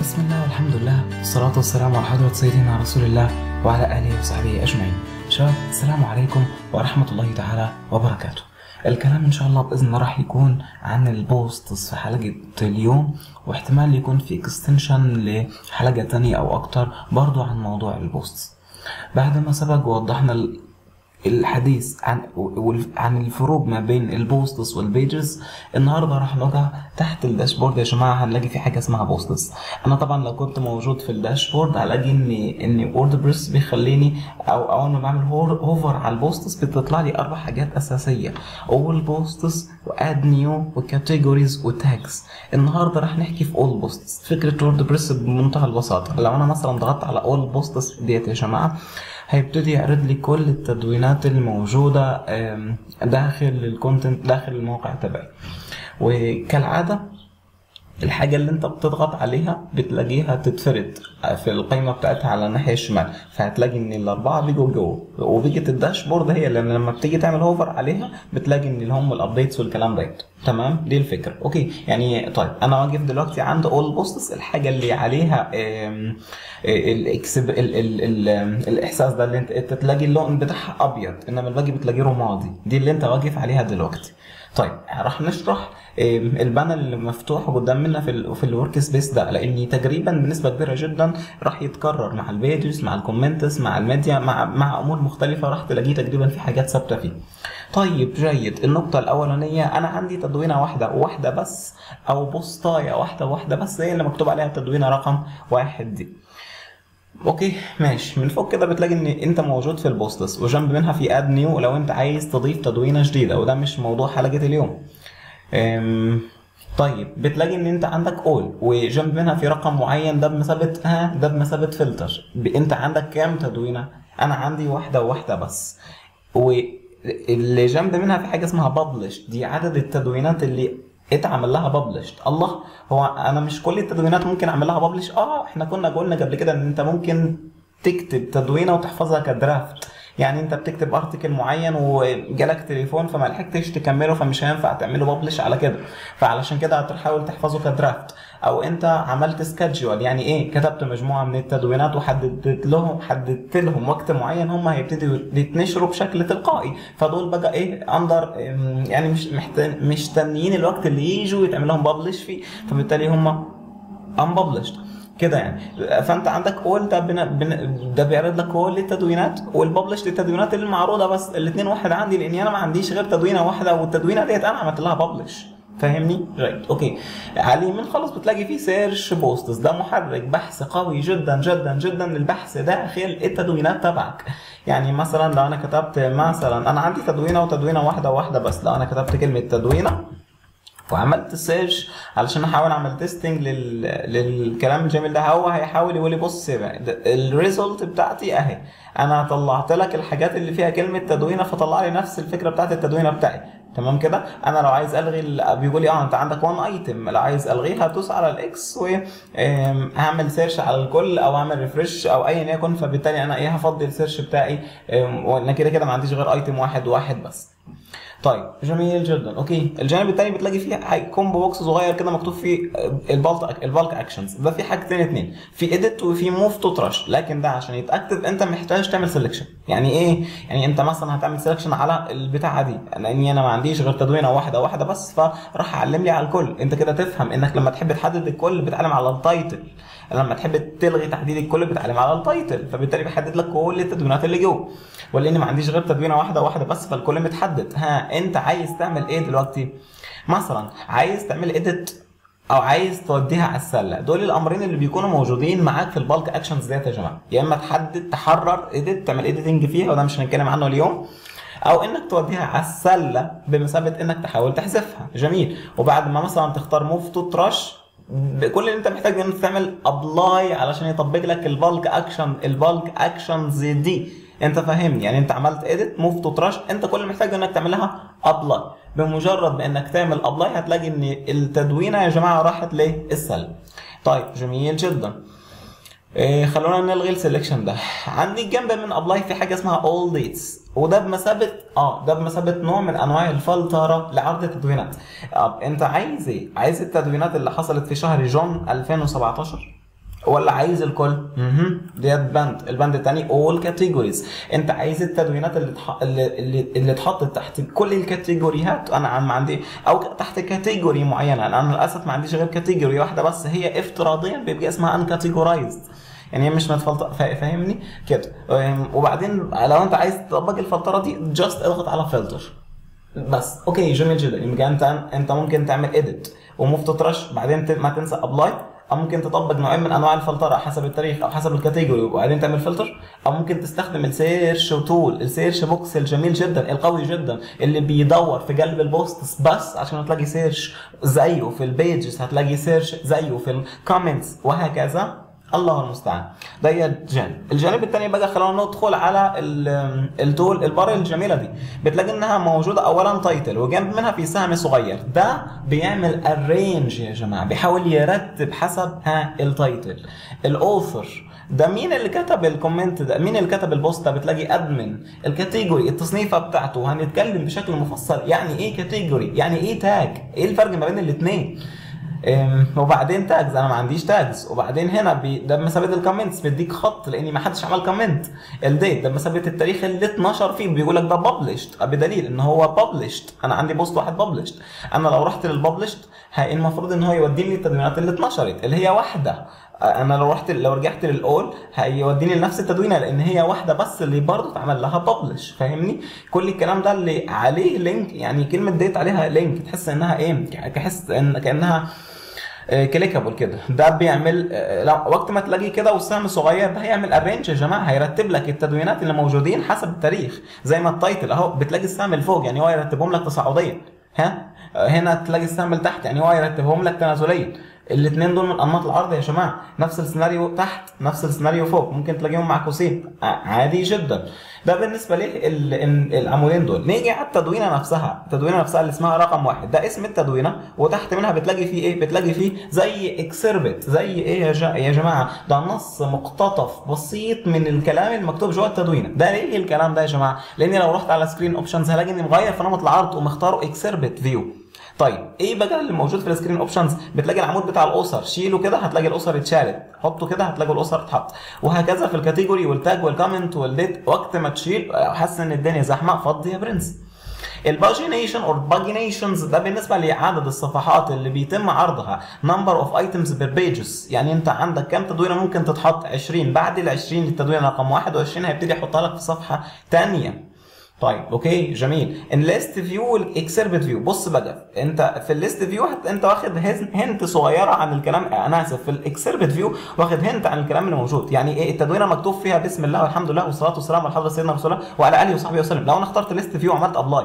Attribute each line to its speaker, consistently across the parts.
Speaker 1: بسم الله والحمد لله والصلاة والسلام على حضرة سيدنا رسول الله وعلى آله وصحبه أجمعين شباب السلام عليكم ورحمة الله تعالى وبركاته الكلام إن شاء الله بإذن الله راح يكون عن البوستس في حلقة اليوم واحتمال يكون في اكستنشن لحلقة تانية أو أكتر برضو عن موضوع البوستس بعد ما سبق ووضحنا ال- الحديث عن وال- عن الفروق ما بين البوستس والبيجز النهارده راح نقع تحت الداشبورد يا جماعه هنلاقي في حاجه اسمها بوستس انا طبعا لو كنت موجود في الداشبورد هلاقي ان ان ووردبريس بيخليني او اول ما بعمل هوفر على البوستس بتطلع لي اربع حاجات اساسيه اول بوستس واد نيو وكاتيجوريز وتاجز النهارده راح نحكي في اول بوستس فكره ووردبريس بمنتهى البساطه لو انا مثلا ضغطت على اول بوستس ديت يا جماعه هيبتدي يعرض لي كل التدوينات الموجودة آم، داخل الكونتنت داخل الموقع تبعي وكالعادة الحاجة اللي انت بتضغط عليها بتلاقيها تتفرد في القائمة بتاعتها على الناحية الشمال فهتلاقي ان الاربعة بيجوا جوه وبيجت الداشبورد هي لان لما بتيجي تعمل هوفر عليها بتلاقي ان اللي هم الابديتس والكلام ده تمام دي الفكرة اوكي يعني طيب انا واقف دلوقتي عند اول بوستس الحاجة اللي عليها آم، الاكسب ال ال ال الاحساس ده اللي انت انت تلاقي اللون بتاعها ابيض انما الباقي بتلاقيه رمادي دي اللي انت واقف عليها دلوقتي طيب راح نشرح آم، البانل اللي مفتوح قدامنا في ال في الورك سبيس ده لان تقريبا بنسبه كبيره جدا راح يتكرر مع الفيديوز مع الكومنتس مع الميديا مع مع امور مختلفه راح تلاقيه تقريبا في حاجات ثابته فيه طيب جيد النقطة الأولانية أنا عندي تدوينة واحدة واحدة بس أو بوستاية واحدة واحدة بس هي اللي مكتوب عليها تدوينة رقم واحد دي اوكي ماشي من فوق كده بتلاقي ان انت موجود في البوستس وجنب منها في اد نيو لو انت عايز تضيف تدوينه جديده وده مش موضوع حلقه اليوم أم، طيب بتلاقي ان انت عندك اول وجنب منها في رقم معين ده بمثابه ها ده بمثابه فلتر ب- انت عندك كام تدوينه انا عندي واحده وواحده بس واللي جنب منها في حاجه اسمها ببلش دي عدد التدوينات اللي اتعمل لها ببلش الله هو انا مش كل التدوينات ممكن اعمل لها ببلش اه احنا كنا قلنا قبل كده ان انت ممكن تكتب تدوينه وتحفظها كدرافت يعني انت بتكتب ارتكل معين وجالك تليفون فما لحقتش تكمله فمش هينفع تعمله ببلش على كده فعلشان كده هتحاول تحفظه كدرافت او انت عملت سكادجوال يعني ايه كتبت مجموعه من التدوينات وحددت لهم حددت لهم وقت معين هم هيبتدوا يتنشروا بشكل تلقائي فدول بقى ايه اندر يعني مش محتاج مستنيين الوقت اللي يجوا يتعمل لهم ببلش فيه فبالتالي هم unpublished كده يعني فانت عندك اول ده بنا بنا ده بيعرض لك كل التدوينات والببلش للتدوينات اللي معروضه بس الاثنين واحد عندي لاني انا ما عنديش غير تدوينه واحده والتدوينه ديت انا عملت لها ببلش فاهمني؟ جيد اوكي على اليمين خالص بتلاقي فيه سيرش بوستس ده محرك بحث قوي جدا جدا جدا للبحث داخل التدوينات تبعك يعني مثلا لو انا كتبت مثلا انا عندي تدوينه وتدوينه واحده واحده بس لو انا كتبت كلمه تدوينه وعملت سيرش علشان احاول اعمل تيستنج لل... للكلام الجميل ده هو هيحاول يقول لي بص الريزلت بتاعتي اهي انا طلعت لك الحاجات اللي فيها كلمه تدوينه فطلع لي نفس الفكره بتاعت التدوينه بتاعي تمام كده انا لو عايز الغي ال- بيقول لي اه انت عندك وان ايتم لو عايز الغيها هدوس على الاكس وهعمل سيرش على الكل او اعمل ريفرش او ايا يكن فبالتالي انا ايه هفضي السيرش بتاعي أم، وانا كده كده ما عنديش غير ايتم واحد واحد بس طيب جميل جدا اوكي الجانب الثاني بتلاقي فيه حاجة- كومبو بوكس صغير كده مكتوب فيه البالك البالك اكشنز ده في حاجتين اتنين في اديت وفي موف تو تراش لكن ده عشان يتاكتف انت محتاج تعمل سelection يعني ايه يعني انت مثلا هتعمل سelection على البتاعه دي لاني انا ما عنديش غير تدوينه واحده واحده بس فراح اعلم لي على الكل انت كده تفهم انك لما تحب تحدد الكل بتعلم على التايتل لما تحب تلغي تحديد الكل بتعلم على التايتل فبالتالي بيحدد لك كل التدوينات اللي جوه ولاني ما عنديش غير تدوينه واحده واحده بس فالكل متحدد ها انت عايز تعمل ايه دلوقتي مثلا عايز تعمل اديت او عايز توديها على السله دول الامرين اللي بيكونوا موجودين معاك في البالك اكشنز ديت يا جماعه يا اما تحدد تحرر اديت تعمل اديتنج فيها وده مش هنتكلم عنه اليوم او انك توديها على السله بمثابه انك تحاول تحذفها جميل وبعد ما مثلا تختار موف تو تراش كل اللي انت محتاج انك تعمل ابلاي علشان يطبق لك البالك اكشن البالك اكشنز دي انت فاهمني يعني انت عملت اديت موف تو تراش انت كل اللي محتاج انك تعمل لها ابلاي بمجرد ما انك تعمل ابلاي هتلاقي ان التدوينه يا جماعه راحت للسلب طيب جميل جدا إيه خلونا نلغي السلكشن ده عندي جنب من ابلاي في حاجه اسمها اول ديتس وده بمثابه اه ده بمثابه نوع من انواع الفلتره لعرض التدوينات طب انت عايز ايه عايز التدوينات اللي حصلت في شهر جون 2017 ولا عايز الكل؟ اها ديت بند، البند الثاني اول كاتيجوريز، انت عايز التدوينات اللي تح... اللي اللي, اللي اتحطت تحت كل الكاتيجوريات انا عم عندي او تحت كاتيجوري معينه، انا للاسف ما عنديش غير كاتيجوري واحده بس هي افتراضيا بيبقى اسمها ان كاتيجورايزد. يعني هي مش متفلتر فاهمني كده وبعدين لو انت عايز تطبق الفلتره دي جاست اضغط على فلتر بس اوكي جميل جدا يبقى انت انت ممكن تعمل اديت وموف ترش بعدين ما تنسى ابلاي او ممكن تطبق نوعين من انواع الفلتره حسب التاريخ او حسب الكاتيجوري وبعدين تعمل فلتر او ممكن تستخدم السيرش تول السيرش بوكس الجميل جدا القوي جدا اللي بيدور في قلب البوست بس عشان تلاقي سيرش زيه في البيجز هتلاقي سيرش زيه في الكومنتس وهكذا الله المستعان ده هي الجانب الجانب الثاني بقى خلينا ندخل على التول البار الجميله دي بتلاقي انها موجوده اولا تايتل وجنب منها في سهم صغير ده بيعمل الرينج يا جماعه بيحاول يرتب حسب ها التايتل الاوثر ده مين اللي كتب الكومنت ده مين اللي كتب البوست ده بتلاقي ادمن الكاتيجوري التصنيفه بتاعته هنتكلم بشكل مفصل يعني ايه كاتيجوري يعني ايه تاج ايه الفرق ما بين الاثنين وبعدين تاجز انا ما عنديش تاجز وبعدين هنا بي ده بمثابه الكومنتس بيديك خط لان ما حدش عمل كومنت الديت ده بمثابه التاريخ اللي اتنشر فيه بيقول لك ده ببلشت بدليل ان هو ببلشت انا عندي بوست واحد ببلشت انا لو رحت للببلشت المفروض ان هو يوديني التدوينات اللي اتنشرت اللي هي واحده انا لو رحت لو رجعت للاول هيوديني لنفس التدوينه لان هي واحده بس اللي برضه اتعمل لها ببلش فاهمني كل الكلام ده اللي عليه لينك يعني كلمه ديت عليها لينك تحس انها ايه تحس ان كانها كليكابل كده ده بيعمل لا وقت ما تلاقيه كده والسهم صغير ده هيعمل ارينج يا جماعه هيرتب لك التدوينات اللي موجودين حسب التاريخ زي ما التايتل اهو بتلاقي السهم اللي فوق يعني هو يرتبهم لك تصاعديا ها هنا تلاقي السهم اللي تحت يعني هو يرتبهم لك تنازليا الاثنين دول من انماط العرض يا جماعه نفس السيناريو تحت نفس السيناريو فوق ممكن تلاقيهم معكوسين عادي جدا ده بالنسبه ليه العمودين دول نيجي على التدوينه نفسها التدوينه نفسها اللي اسمها رقم واحد ده اسم التدوينه وتحت منها بتلاقي فيه ايه بتلاقي فيه زي اكسربت زي ايه يا, جا يا جماعه ده نص مقتطف بسيط من الكلام المكتوب جوه التدوينه ده ليه الكلام ده يا جماعه لاني لو رحت على سكرين اوبشنز هلاقي اني مغير في نمط العرض ومختاره اكسربت فيو طيب ايه بقى اللي موجود في السكرين اوبشنز بتلاقي العمود بتاع الاسر شيله كده هتلاقي الاسر اتشالت حطه كده هتلاقي الاسر اتحط وهكذا في الكاتيجوري والتاج والكومنت والديت وقت ما تشيل حاسس ان الدنيا زحمه فضي يا برنس الباجينيشن اور باجينيشنز ده بالنسبه لعدد الصفحات اللي بيتم عرضها نمبر اوف ايتمز بير بيجز يعني انت عندك كام تدوينه ممكن تتحط 20 بعد ال 20 التدوينه رقم 21 هيبتدي يحطها لك في صفحه ثانيه طيب اوكي جميل الليست فيو والاكسربت فيو بص بقى انت في الليست فيو انت واخد هنت صغيره عن الكلام انا اسف في الاكسربت فيو واخد هنت عن الكلام اللي موجود يعني ايه التدوينه مكتوب فيها بسم الله والحمد لله والصلاه والسلام على حضره سيدنا رسول الله وعلى اله وصحبه وسلم لو انا اخترت ليست فيو وعملت ابلاي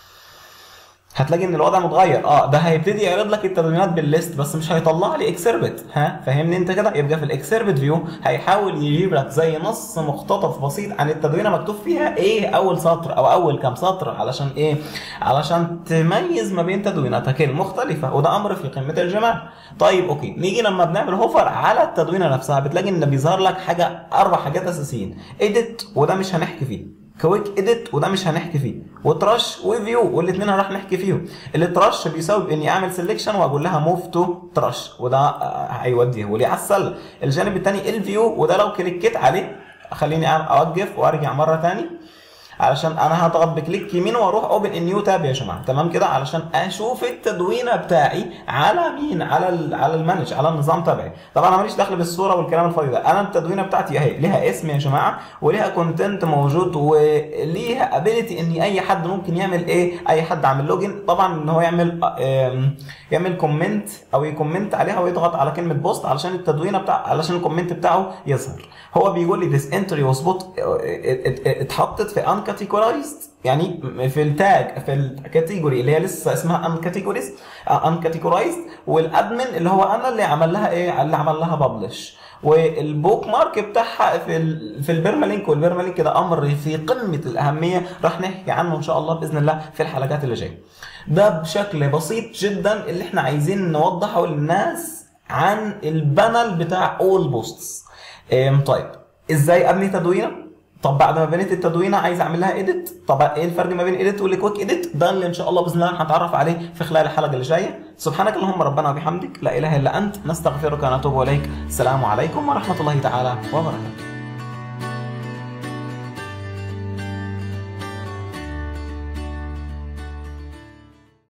Speaker 1: هتلاقي ان الوضع متغير اه ده هيبتدي يعرض لك التدوينات بالليست بس مش هيطلع لي اكسربت ها فاهمني انت كده يبقى في الاكسربت فيو هيحاول يجيب لك زي نص مقتطف بسيط عن التدوينه مكتوب فيها ايه اول سطر او اول كام سطر علشان ايه علشان تميز ما بين تدويناتك المختلفه وده امر في قمه الجمال طيب اوكي نيجي لما بنعمل هوفر على التدوينه نفسها بتلاقي ان بيظهر لك حاجه اربع حاجات اساسيين اديت وده مش هنحكي فيه كويك اديت وده مش هنحكي فيه وترش وفيو والاثنين هنروح نحكي فيهم اللي ترش بيساوي اني اعمل سيلكشن واقول لها موف تو ترش وده هيوديه ولي على السله الجانب الثاني الفيو وده لو كليكيت عليه خليني اوقف وارجع مره ثاني علشان انا هضغط بكليك يمين واروح اوبن نيو تاب يا جماعه تمام كده علشان اشوف التدوينه بتاعي على مين على ال على المانج على النظام تبعي طبعا انا ماليش دخل بالصوره والكلام الفاضي ده انا التدوينه بتاعتي اهي ليها اسم يا جماعه وليها كونتنت موجود وليها ابيليتي ان اي حد ممكن يعمل ايه اي حد عامل لوجن طبعا ان هو يعمل يعمل كومنت او يكومنت عليها ويضغط على كلمه بوست علشان التدوينه بتاع علشان الكومنت بتاعه يظهر هو بيقول لي this entry was put اتحطت في uncategorized يعني في التاج في الكاتيجوري اللي هي لسه اسمها uncategorized uncategorized والادمن اللي هو انا اللي عمل لها ايه اللي عمل لها ببلش والبوك مارك بتاعها في ال في البيرما لينك والبيرما لينك ده امر في قمه الاهميه راح نحكي عنه ان شاء الله باذن الله في الحلقات اللي جايه ده بشكل بسيط جدا اللي احنا عايزين نوضحه للناس عن البانل بتاع اول بوستس طيب ازاي ابني تدوينه طب بعد ما بنيت التدوينه عايز اعمل لها ايديت طب ايه الفرق ما بين ايديت والكويك ايديت ده اللي ان شاء الله باذن الله هنتعرف عليه في خلال الحلقه اللي جايه سبحانك اللهم ربنا وبحمدك لا اله الا انت نستغفرك ونتوب اليك السلام عليكم ورحمه الله تعالى وبركاته